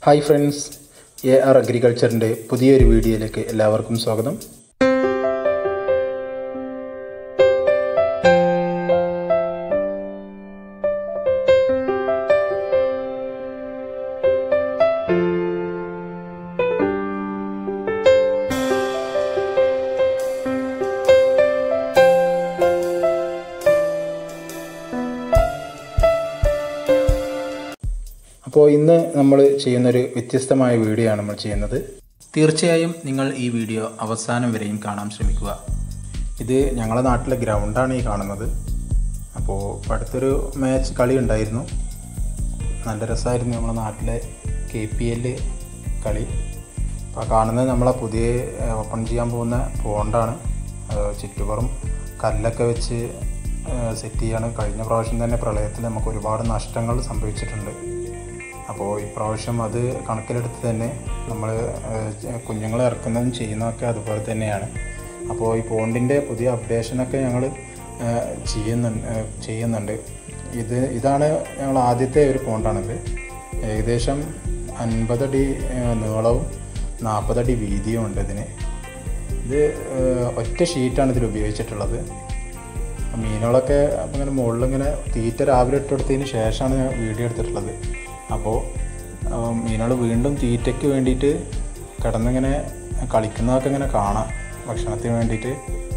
hi friends A R അഗ്രികൾച്ചറിൻ്റെ പുതിയൊരു വീഡിയോയിലേക്ക് എല്ലാവർക്കും സ്വാഗതം അപ്പോൾ ഇന്ന് നമ്മൾ ചെയ്യുന്നൊരു വ്യത്യസ്തമായ വീഡിയോ ആണ് നമ്മൾ ചെയ്യുന്നത് തീർച്ചയായും നിങ്ങൾ ഈ വീഡിയോ അവസാനം വരെയും കാണാൻ ശ്രമിക്കുക ഇത് ഞങ്ങളുടെ നാട്ടിലെ ഗ്രൗണ്ടാണ് ഈ കാണുന്നത് അപ്പോൾ ഇപ്പോൾ അടുത്തൊരു മാച്ച് കളി ഉണ്ടായിരുന്നു നല്ല രസമായിരുന്നു നമ്മുടെ നാട്ടിലെ കെ പി എൽ കളി അപ്പോൾ കാണുന്നത് നമ്മളെ പുതിയ ഓപ്പൺ ചെയ്യാൻ പോകുന്ന പോണ്ടാണ് ചുറ്റുപുറം കല്ലൊക്കെ വെച്ച് സെറ്റ് ചെയ്യാണ് കഴിഞ്ഞ പ്രാവശ്യം തന്നെ പ്രളയത്തിൽ നമുക്ക് ഒരുപാട് നഷ്ടങ്ങൾ സംഭവിച്ചിട്ടുണ്ട് അപ്പോൾ ഇപ്രാവശ്യം അത് കണക്കിലെടുത്ത് തന്നെ നമ്മൾ കുഞ്ഞുങ്ങളെ ഇറക്കുന്നതും ചെയ്യുന്നതൊക്കെ അതുപോലെ തന്നെയാണ് അപ്പോൾ ഈ പോണ്ടിൻ്റെ പുതിയ അപ്ഡേഷനൊക്കെ ഞങ്ങൾ ചെയ്യുന്നുണ്ട് ചെയ്യുന്നുണ്ട് ഇത് ഇതാണ് ഞങ്ങൾ ആദ്യത്തെ ഒരു പോണ്ടാണിത് ഏകദേശം അൻപതടി നീളവും നാൽപ്പതടി വീതിയും ഉണ്ട് ഇതിന് ഇത് ഒറ്റ ഷീറ്റാണ് ഇതിൽ ഉപയോഗിച്ചിട്ടുള്ളത് മീനുകളൊക്കെ അപ്പം ഇങ്ങനെ മുകളിൽ ഇങ്ങനെ തീറ്റ രാവിലെ ഇട്ടെടുത്തതിന് ശേഷമാണ് ഞാൻ വീഡിയോ എടുത്തിട്ടുള്ളത് അപ്പോൾ മീനുകൾ വീണ്ടും തീറ്റയ്ക്ക് വേണ്ടിയിട്ട് കിടന്നിങ്ങനെ കളിക്കുന്നതൊക്കെ ഇങ്ങനെ കാണാം ഭക്ഷണത്തിന് വേണ്ടിയിട്ട്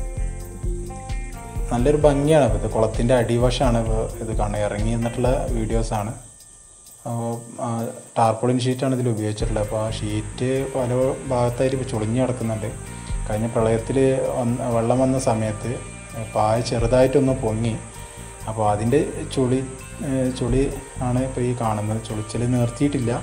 നല്ലൊരു ഭംഗിയാണ് ഇത് കുളത്തിൻ്റെ അടിവശമാണ് ഇപ്പോൾ ഇത് കാണുക ഇറങ്ങി നിന്നിട്ടുള്ള വീഡിയോസാണ് ടാർപോളിൻ ഷീറ്റാണ് ഇതിൽ ഉപയോഗിച്ചിട്ടുള്ളത് അപ്പോൾ ആ ഷീറ്റ് പല ഭാഗത്തായിട്ട് ഇപ്പോൾ ചുളിഞ്ഞ് കിടക്കുന്നുണ്ട് കഴിഞ്ഞ പ്രളയത്തിൽ വെള്ളം വന്ന സമയത്ത് പായ ചെറുതായിട്ടൊന്ന് പൊങ്ങി അപ്പോൾ അതിൻ്റെ ചുളി ചുളി ആണ് ഇപ്പോൾ ഈ കാണുന്നത് ചുളിച്ചൽ നിർത്തിയിട്ടില്ല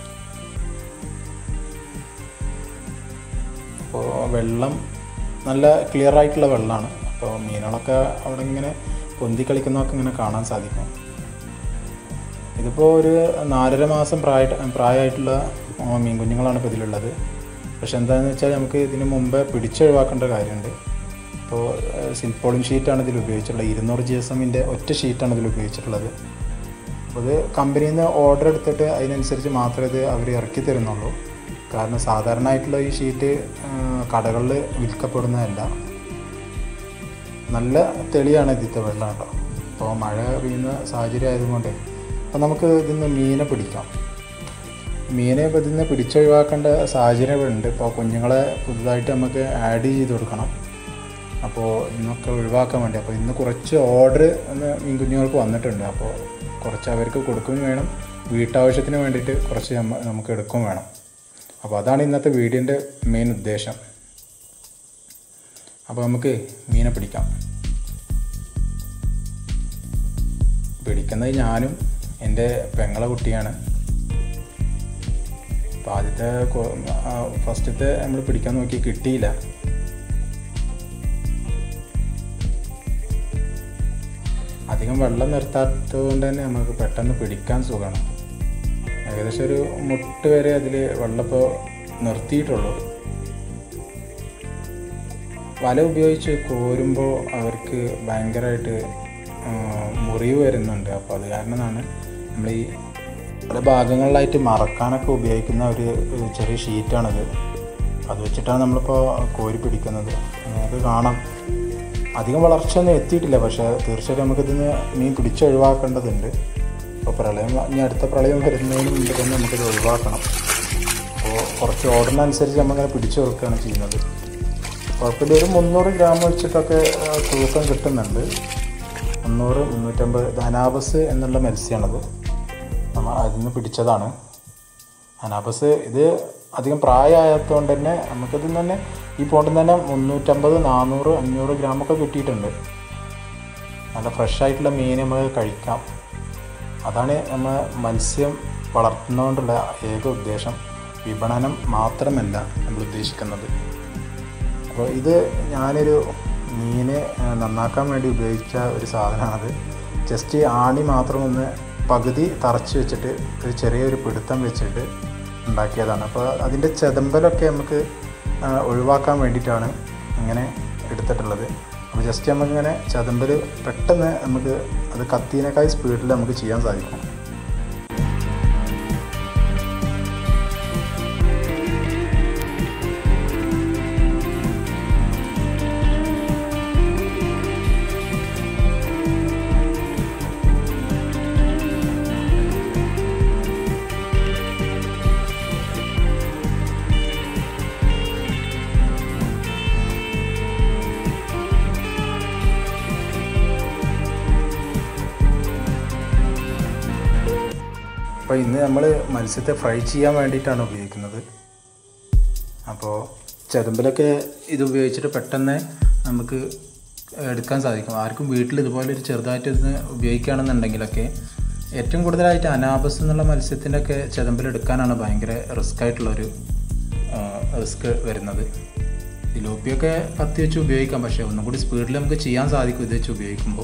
അപ്പോൾ വെള്ളം നല്ല ക്ലിയർ ആയിട്ടുള്ള വെള്ളമാണ് അപ്പോൾ മീനുകളൊക്കെ അവിടെ ഇങ്ങനെ പൊന്തി കളിക്കുന്നതൊക്കെ ഇങ്ങനെ കാണാൻ സാധിക്കും ഇതിപ്പോൾ ഒരു നാലര മാസം പ്രായ പ്രായമായിട്ടുള്ള മീൻ കുഞ്ഞുങ്ങളാണ് ഇപ്പോൾ ഇതിലുള്ളത് പക്ഷെ എന്താണെന്ന് വെച്ചാൽ നമുക്ക് ഇതിന് മുമ്പ് പിടിച്ചൊഴിവാക്കേണ്ട കാര്യമുണ്ട് ഇപ്പോൾ സിൽപോളിൻ ഷീറ്റാണ് ഇതിൽ ഉപയോഗിച്ചിട്ടുള്ളത് ഇരുന്നൂറ് ജി എസ് എമ്മിൻ്റെ ഒറ്റ ഷീറ്റാണ് ഇതിൽ ഉപയോഗിച്ചിട്ടുള്ളത് അപ്പോൾ ഇത് കമ്പനിയിൽ നിന്ന് ഓർഡർ എടുത്തിട്ട് അതിനനുസരിച്ച് മാത്രമേ ഇത് അവർ ഇറക്കി തരുന്നുള്ളൂ കാരണം സാധാരണ ആയിട്ടുള്ള ഈ ഷീറ്റ് കടകളിൽ വിൽക്കപ്പെടുന്നതല്ല നല്ല തെളിയാണ് ഇതിത്തെ വെള്ളം കേട്ടോ അപ്പോൾ മഴ പെയ്യുന്ന സാഹചര്യം ആയതുകൊണ്ട് അപ്പോൾ നമുക്ക് ഇതിൽ നിന്ന് മീനെ പിടിക്കാം മീനെ ഇപ്പോൾ ഇതിൽ നിന്ന് പിടിച്ചൊഴിവാക്കേണ്ട സാഹചര്യമുണ്ട് ഇപ്പോൾ കുഞ്ഞുങ്ങളെ പുതുതായിട്ട് നമുക്ക് ആഡ് ചെയ്ത് കൊടുക്കണം അപ്പോൾ ഇന്നൊക്കെ ഒഴിവാക്കാൻ വേണ്ടി അപ്പോൾ ഇന്ന് കുറച്ച് ഓർഡർ ഒന്ന് മീൻ കുഞ്ഞുങ്ങൾക്ക് വന്നിട്ടുണ്ട് അപ്പോൾ കുറച്ച് അവർക്ക് കൊടുക്കുകയും വേണം വീട്ടാവശ്യത്തിന് വേണ്ടിയിട്ട് കുറച്ച് നമുക്ക് എടുക്കുകയും വേണം അപ്പോൾ അതാണ് ഇന്നത്തെ വീഡിയോൻ്റെ മെയിൻ ഉദ്ദേശം അപ്പോൾ നമുക്ക് മീനെ പിടിക്കാം പിടിക്കുന്നത് ഞാനും എൻ്റെ പെങ്ങളെ കുട്ടിയാണ് അപ്പോൾ ആദ്യത്തെ ഫസ്റ്റത്തെ നമ്മൾ പിടിക്കാൻ നോക്കി കിട്ടിയില്ല അധികം വെള്ളം നിർത്താത്തത് കൊണ്ട് തന്നെ നമുക്ക് പെട്ടെന്ന് പിടിക്കാൻ സുഖമാണ് ഏകദേശം ഒരു മുട്ട് വരെ അതിൽ വെള്ളം ഇപ്പോൾ നിർത്തിയിട്ടുള്ളൂ വല ഉപയോഗിച്ച് കോരുമ്പോൾ അവർക്ക് ഭയങ്കരമായിട്ട് മുറിവ് വരുന്നുണ്ട് അപ്പോൾ അത് കാരണമാണ് നമ്മൾ ഈ പല ഭാഗങ്ങളിലായിട്ട് മറക്കാനൊക്കെ ഉപയോഗിക്കുന്ന ഒരു ചെറിയ ഷീറ്റാണിത് അത് വെച്ചിട്ടാണ് നമ്മളിപ്പോൾ കോരി പിടിക്കുന്നത് നമുക്ക് കാണാം അധികം വളർച്ചയൊന്നും എത്തിയിട്ടില്ല പക്ഷേ തീർച്ചയായിട്ടും നമുക്കിതിന് മീൻ പിടിച്ചൊഴിവാക്കേണ്ടതുണ്ട് അപ്പോൾ പ്രളയം ഇനി അടുത്ത പ്രളയം വരുന്നതിന് മുമ്പ് തന്നെ നമുക്കിത് ഒഴിവാക്കണം അപ്പോൾ കുറച്ച് ഓർഡറിനനുസരിച്ച് നമ്മളിങ്ങനെ പിടിച്ചു കൊടുക്കുകയാണ് ചെയ്യുന്നത് കുഴപ്പമില്ല ഒരു മുന്നൂറ് ഗ്രാം വെച്ചിട്ടൊക്കെ തൂക്കം കിട്ടുന്നുണ്ട് മുന്നൂറ് മുന്നൂറ്റമ്പത് ധനാബസ് എന്നുള്ള മത്സ്യമാണത് നമ്മൾ അതിൽ നിന്ന് പിടിച്ചതാണ് അനാബസ് ഇത് അധികം പ്രായമാകാത്തതുകൊണ്ട് തന്നെ നമുക്കിതിൽ തന്നെ ഈ പോണ്ടിൽ തന്നെ മുന്നൂറ്റമ്പത് നാനൂറ് അഞ്ഞൂറ് ഗ്രാമൊക്കെ കിട്ടിയിട്ടുണ്ട് നല്ല ഫ്രഷ് ആയിട്ടുള്ള മീൻ നമുക്ക് കഴിക്കാം അതാണ് നമ്മൾ മത്സ്യം വളർത്തുന്നതുകൊണ്ടുള്ള ഏക ഉദ്ദേശം വിപണനം മാത്രമല്ല നമ്മൾ ഉദ്ദേശിക്കുന്നത് അപ്പോൾ ഇത് ഞാനൊരു മീനെ നന്നാക്കാൻ വേണ്ടി ഉപയോഗിച്ച ഒരു സാധനമാണത് ജസ്റ്റ് ആണി മാത്രം ഒന്ന് പകുതി തറച്ച് വെച്ചിട്ട് ഒരു ചെറിയൊരു പിടുത്തം വെച്ചിട്ട് ഉണ്ടാക്കിയതാണ് അപ്പോൾ അതിൻ്റെ ചെതമ്പലൊക്കെ നമുക്ക് ഒഴിവാക്കാൻ വേണ്ടിയിട്ടാണ് ഇങ്ങനെ എടുത്തിട്ടുള്ളത് അപ്പോൾ ജസ്റ്റ് നമുക്കിങ്ങനെ ചതമ്പൽ പെട്ടെന്ന് നമുക്ക് അത് കത്തീനേക്കാൾ സ്പീഡിൽ നമുക്ക് ചെയ്യാൻ സാധിക്കും അപ്പോൾ ഇന്ന് നമ്മൾ മത്സ്യത്തെ ഫ്രൈ ചെയ്യാൻ വേണ്ടിയിട്ടാണ് ഉപയോഗിക്കുന്നത് അപ്പോൾ ചെതമ്പിലൊക്കെ ഇത് ഉപയോഗിച്ചിട്ട് പെട്ടെന്ന് നമുക്ക് എടുക്കാൻ സാധിക്കും ആർക്കും വീട്ടിൽ ഇതുപോലെ ഒരു ചെറുതായിട്ട് ഇന്ന് ഉപയോഗിക്കുകയാണെന്നുണ്ടെങ്കിലൊക്കെ ഏറ്റവും കൂടുതലായിട്ട് അനാബസ് എന്നുള്ള മത്സ്യത്തിൻ്റെ ഒക്കെ ചെതമ്പിലെടുക്കാനാണ് ഭയങ്കര റിസ്ക് ആയിട്ടുള്ളൊരു റിസ്ക് വരുന്നത് തിലോപ്പിയൊക്കെ കത്തി വെച്ച് ഉപയോഗിക്കാം പക്ഷേ ഒന്നും കൂടി സ്പീഡിൽ നമുക്ക് ചെയ്യാൻ സാധിക്കും ഇത് വെച്ച് ഉപയോഗിക്കുമ്പോൾ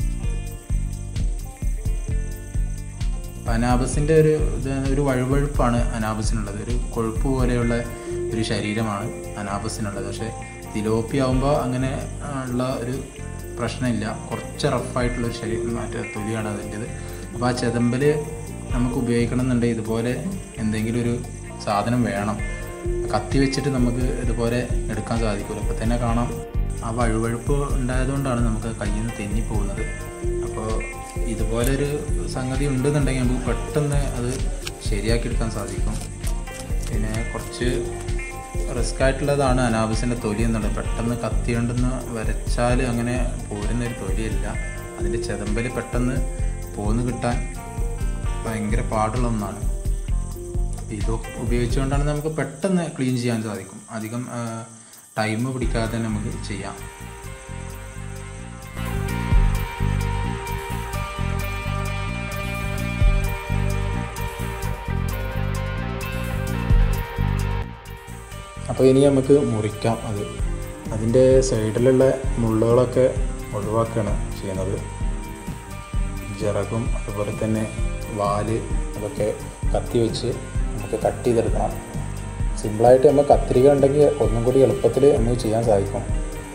അനാബസിൻ്റെ ഒരു ഇത് ഒരു വഴുവഴുപ്പാണ് അനാബസിനുള്ളത് ഒരു കൊഴുപ്പ് പോലെയുള്ള ഒരു ശരീരമാണ് അനാബസിനുള്ളത് പക്ഷേ തിലോപ്പി ആകുമ്പോൾ അങ്ങനെ ഉള്ള ഒരു പ്രശ്നമില്ല കുറച്ച് റഫായിട്ടുള്ള ഒരു ശരീരം മറ്റേ തൊലിയാണ് അതിൻ്റെത് അപ്പോൾ ആ ചെതമ്പൽ നമുക്ക് ഉപയോഗിക്കണം എന്നുണ്ടെങ്കിൽ ഇതുപോലെ എന്തെങ്കിലും ഒരു സാധനം വേണം കത്തി വെച്ചിട്ട് നമുക്ക് ഇതുപോലെ എടുക്കാൻ സാധിക്കില്ല ഇപ്പോൾ തന്നെ കാണാം ആ വഴുവഴുപ്പ് ഉണ്ടായതുകൊണ്ടാണ് നമുക്ക് കയ്യിൽ നിന്ന് തെന്നി പോകുന്നത് അപ്പോൾ ഇതുപോലൊരു സംഗതി ഉണ്ടെന്നുണ്ടെങ്കിൽ നമുക്ക് പെട്ടെന്ന് അത് ശരിയാക്കി എടുക്കാൻ സാധിക്കും പിന്നെ കുറച്ച് റിസ്ക് ആയിട്ടുള്ളതാണ് അനാബസിൻ്റെ തൊലി എന്നുള്ളത് പെട്ടെന്ന് കത്തി കൊണ്ടൊന്ന് വരച്ചാൽ അങ്ങനെ പോരുന്ന ഒരു തൊലിയല്ല അതിൻ്റെ ചെതമ്പൽ പെട്ടെന്ന് പോന്ന് കിട്ടാൻ ഭയങ്കര പാടുള്ള ഒന്നാണ് ഇത് ഉപയോഗിച്ചുകൊണ്ടാണ് നമുക്ക് പെട്ടെന്ന് ക്ലീൻ ചെയ്യാൻ സാധിക്കും അധികം ടൈം പിടിക്കാതെ തന്നെ നമുക്ക് ചെയ്യാം അപ്പോൾ ഇനി നമുക്ക് മുറിക്കാം അത് അതിൻ്റെ സൈഡിലുള്ള മുള്ളുകളൊക്കെ ഒഴിവാക്കുകയാണ് ചെയ്യുന്നത് ചിറകും അതുപോലെ തന്നെ വാല് അതൊക്കെ കത്തി വെച്ച് നമുക്ക് കട്ട് ചെയ്തെടുക്കണം സിമ്പിളായിട്ട് നമ്മൾ കത്തിരിക ഉണ്ടെങ്കിൽ ഒന്നും കൂടി എളുപ്പത്തിൽ നമുക്ക് ചെയ്യാൻ സാധിക്കും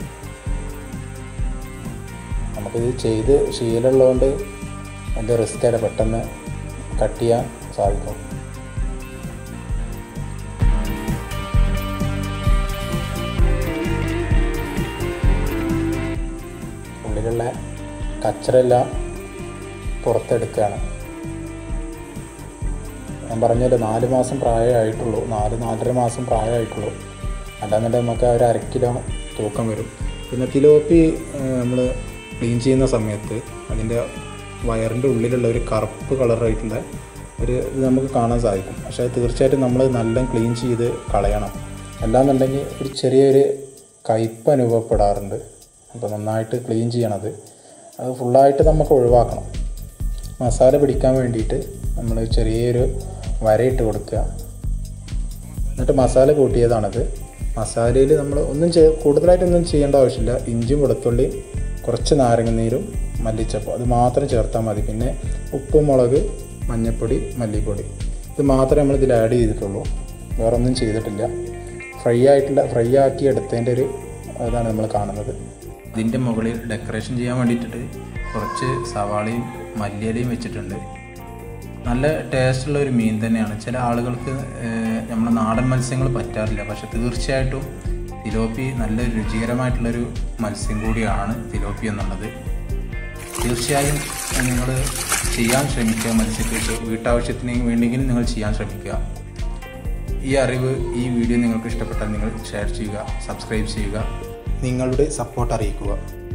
നമുക്കിത് ചെയ്ത് ശീലമുള്ളതുകൊണ്ട് വലിയ റിസ്ക് ആയിട്ട് പെട്ടെന്ന് കട്ട് ചെയ്യാൻ സാധിക്കും ഉള്ളിലുള്ള കച്ചറെല്ലാം പുറത്തെടുക്കുകയാണ് ഞാൻ പറഞ്ഞല്ലോ നാല് മാസം പ്രായമായിട്ടുള്ളൂ നാല് നാലര മാസം പ്രായമായിട്ടുള്ളൂ അല്ലാന്നുണ്ടെങ്കിൽ നമുക്ക് ആ ഒരു അര കിലോ തൂക്കം വരും പിന്നെ തിലോപ്പി നമ്മൾ ക്ലീൻ ചെയ്യുന്ന സമയത്ത് അതിൻ്റെ വയറിൻ്റെ ഉള്ളിലുള്ള ഒരു കറുപ്പ് കളറായിട്ടുള്ള ഒരു ഇത് നമുക്ക് കാണാൻ സാധിക്കും പക്ഷേ തീർച്ചയായിട്ടും നമ്മൾ നല്ല ക്ലീൻ ചെയ്ത് കളയണം അല്ലാന്നുണ്ടെങ്കിൽ ഒരു ചെറിയൊരു കയ്പ്പ് അനുഭവപ്പെടാറുണ്ട് അപ്പോൾ നന്നായിട്ട് ക്ലീൻ ചെയ്യണത് അത് ഫുള്ളായിട്ട് നമുക്ക് ഒഴിവാക്കണം മസാല പിടിക്കാൻ വേണ്ടിയിട്ട് നമ്മൾ ചെറിയൊരു വരയിട്ട് കൊടുക്കുക എന്നിട്ട് മസാല കൂട്ടിയതാണത് മസാലയിൽ നമ്മൾ ഒന്നും ചെയ്യ കൂടുതലായിട്ടൊന്നും ചെയ്യേണ്ട ആവശ്യമില്ല ഇഞ്ചും വെളുത്തുള്ളി കുറച്ച് നാരങ്ങനീരും മല്ലിച്ചപ്പ് അത് മാത്രം ചേർത്താൽ മതി പിന്നെ ഉപ്പ് മുളക് മഞ്ഞൾപ്പൊടി മല്ലിപ്പൊടി ഇത് മാത്രമേ നമ്മൾ ഇതിൽ ആഡ് ചെയ്തിട്ടുള്ളൂ വേറെ ഒന്നും ചെയ്തിട്ടില്ല ഫ്രൈ ആയിട്ടുള്ള ഫ്രൈ ആക്കി എടുത്തതിൻ്റെ ഒരു അതാണ് നമ്മൾ കാണുന്നത് ഇതിൻ്റെ മുകളിൽ ഡെക്കറേഷൻ ചെയ്യാൻ വേണ്ടിയിട്ട് കുറച്ച് സവാളയും മല്ലിയിലയും വെച്ചിട്ടുണ്ട് നല്ല ടേസ്റ്റുള്ള ഒരു മീൻ തന്നെയാണ് ചില ആളുകൾക്ക് നമ്മുടെ നാടൻ മത്സ്യങ്ങൾ പറ്റാറില്ല പക്ഷെ തീർച്ചയായിട്ടും തിലോപ്പി നല്ല രുചികരമായിട്ടുള്ളൊരു മത്സ്യം കൂടിയാണ് തിലോപ്പി എന്നുള്ളത് തീർച്ചയായും നിങ്ങൾ ചെയ്യാൻ ശ്രമിക്കുക മത്സ്യക്കൃഷി വീട്ടാവശ്യത്തിന് വേണ്ടിയെങ്കിലും നിങ്ങൾ ചെയ്യാൻ ശ്രമിക്കുക ഈ അറിവ് ഈ വീഡിയോ നിങ്ങൾക്ക് ഇഷ്ടപ്പെട്ടാൽ നിങ്ങൾ ഷെയർ ചെയ്യുക സബ്സ്ക്രൈബ് ചെയ്യുക നിങ്ങളുടെ സപ്പോർട്ട് അറിയിക്കുക